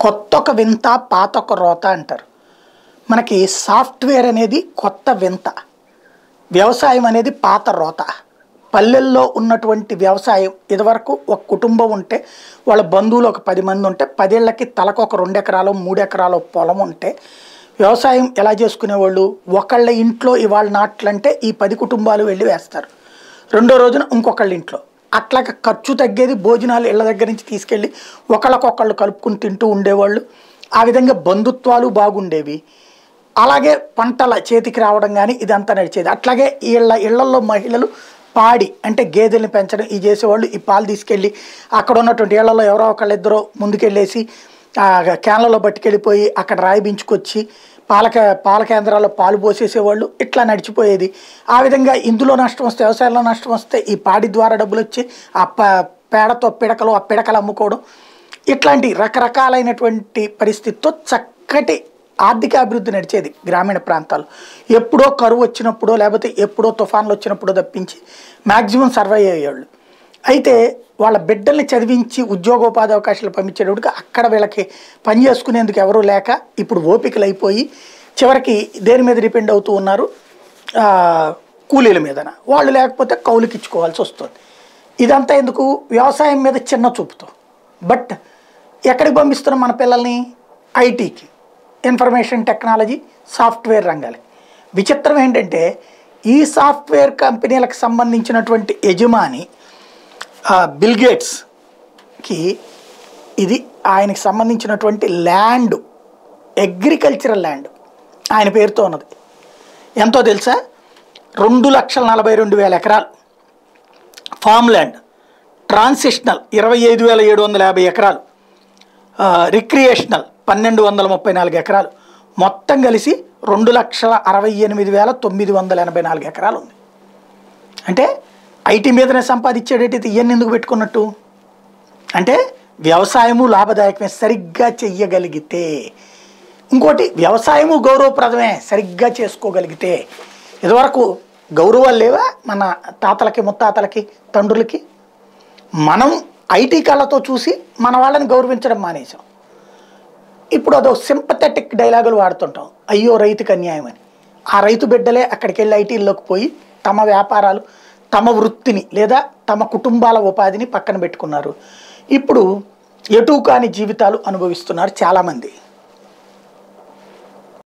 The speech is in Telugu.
కొత్త ఒక వింత పాత ఒక రోత అంటారు మనకి సాఫ్ట్వేర్ అనేది కొత్త వింత వ్యవసాయం అనేది పాత రోత పల్లెల్లో ఉన్నటువంటి వ్యవసాయం ఇదివరకు ఒక కుటుంబం ఉంటే వాళ్ళ బంధువులు ఒక పది మంది ఉంటే పదేళ్లకి తలకు ఒక రెండు ఎకరాలు మూడు ఎకరాలు పొలం ఉంటే వ్యవసాయం ఎలా చేసుకునేవాళ్ళు ఒకళ్ళ ఇంట్లో ఇవాళ నాట్లంటే ఈ పది కుటుంబాలు వెళ్ళి వేస్తారు రెండో రోజున ఇంకొకళ్ళ ఇంట్లో అట్లాగ ఖర్చు తగ్గేది భోజనాలు ఇళ్ళ దగ్గర నుంచి తీసుకెళ్ళి ఒకళ్ళకొకళ్ళు కలుపుకుని తింటూ ఉండేవాళ్ళు ఆ విధంగా బంధుత్వాలు బాగుండేవి అలాగే పంటల చేతికి రావడం కానీ ఇదంతా నడిచేది అట్లాగే ఇళ్ళ ఇళ్లలో మహిళలు పాడి అంటే గేదెల్ని పెంచడం ఇది చేసేవాళ్ళు ఈ పాలు తీసుకెళ్ళి అక్కడ ఉన్నటువంటి ఇళ్లలో ఎవరో ఒకళ్ళిద్దరూ ముందుకెళ్ళేసి ఆ క్యాన్లలో పట్టుకెళ్ళిపోయి అక్కడ రాయిబించుకొచ్చి పాల కే- పాల కేంద్రాల్లో పాలు పోసేసేవాళ్ళు ఇట్లా నడిచిపోయేది ఆ విధంగా ఇందులో నష్టం వస్తే వ్యవసాయంలో నష్టం వస్తే ఈ పాడి ద్వారా డబ్బులు వచ్చి ఆ ప- పేడతో పిడకలు ఆ పిడకలు అమ్ముకోవడం ఇట్లాంటి రకరకాలైనటువంటి పరిస్థితితో చక్కటి ఆర్థిక అభివృద్ధి నడిచేది గ్రామీణ ప్రాంతాలు ఎప్పుడో కరువు వచ్చినప్పుడో లేకపోతే ఎప్పుడో తుఫాన్లు వచ్చినప్పుడో తప్పించి మ్యాక్సిమం సర్వైవ్ అయ్యేవాళ్ళు అయితే వాళ్ళ బిడ్డల్ని చదివించి ఉద్యోగోపాధి అవకాశాలు పంపించేటప్పటికి అక్కడ వీళ్ళకి పని చేసుకునేందుకు ఎవరూ లేక ఇప్పుడు ఓపికలు అయిపోయి చివరికి దేని మీద డిపెండ్ అవుతూ ఉన్నారు ఆ, కూలీల మీదన వాళ్ళు లేకపోతే కౌలుకి ఇచ్చుకోవాల్సి వస్తుంది ఇదంతా ఎందుకు వ్యవసాయం మీద చిన్న చూపుతో బట్ ఎక్కడికి పంపిస్తున్నాం మన పిల్లల్ని ఐటీకి ఇన్ఫర్మేషన్ టెక్నాలజీ సాఫ్ట్వేర్ రంగాలకి విచిత్రం ఏంటంటే ఈ సాఫ్ట్వేర్ కంపెనీలకు సంబంధించినటువంటి యజమాని ఆ, బిల్ గేట్స్కి ఇది ఆయనకి సంబంధించినటువంటి ల్యాండ్ అగ్రికల్చరల్ ల్యాండ్ ఆయన పేరుతో ఉన్నది ఎంతో తెలుసా రెండు లక్షల నలభై రెండు వేల ఎకరాలు ఫామ్ ల్యాండ్ ట్రాన్సిషనల్ ఇరవై ఐదు వేల ఏడు వందల యాభై ఎకరాలు ఆ, రిక్రియేషనల్ పన్నెండు వందల ముప్పై నాలుగు ఎకరాలు మొత్తం కలిసి రెండు లక్షల అరవై ఎనిమిది వేల తొమ్మిది వందల ఎనభై నాలుగు ఎకరాలు ఉంది అంటే ఐటీ మీదనే సంపాదించేటట్టయితే ఇవన్నీ ఎందుకు పెట్టుకున్నట్టు అంటే వ్యవసాయము లాభదాయకమే సరిగ్గా చెయ్యగలిగితే ఇంకోటి వ్యవసాయము గౌరవప్రదమే సరిగ్గా చేసుకోగలిగితే ఇదివరకు గౌరవాలు లేవా మన తాతలకి ముత్తాతలకి తండ్రులకి మనం ఐటీ కళ్ళతో చూసి మన వాళ్ళని గౌరవించడం మానేసాం ఇప్పుడు అదో సింపథెటిక్ డైలాగులు వాడుతుంటాం అయ్యో రైతుకి అన్యాయం అని ఆ రైతు బిడ్డలే అక్కడికి వెళ్ళి ఐటీల్లోకి పోయి తమ వ్యాపారాలు తమ వృత్తిని లేదా తమ కుటుంబాల ఉపాధిని పక్కన పెట్టుకున్నారు ఇప్పుడు ఎటు కాని జీవితాలు అనుభవిస్తున్నారు చాలామంది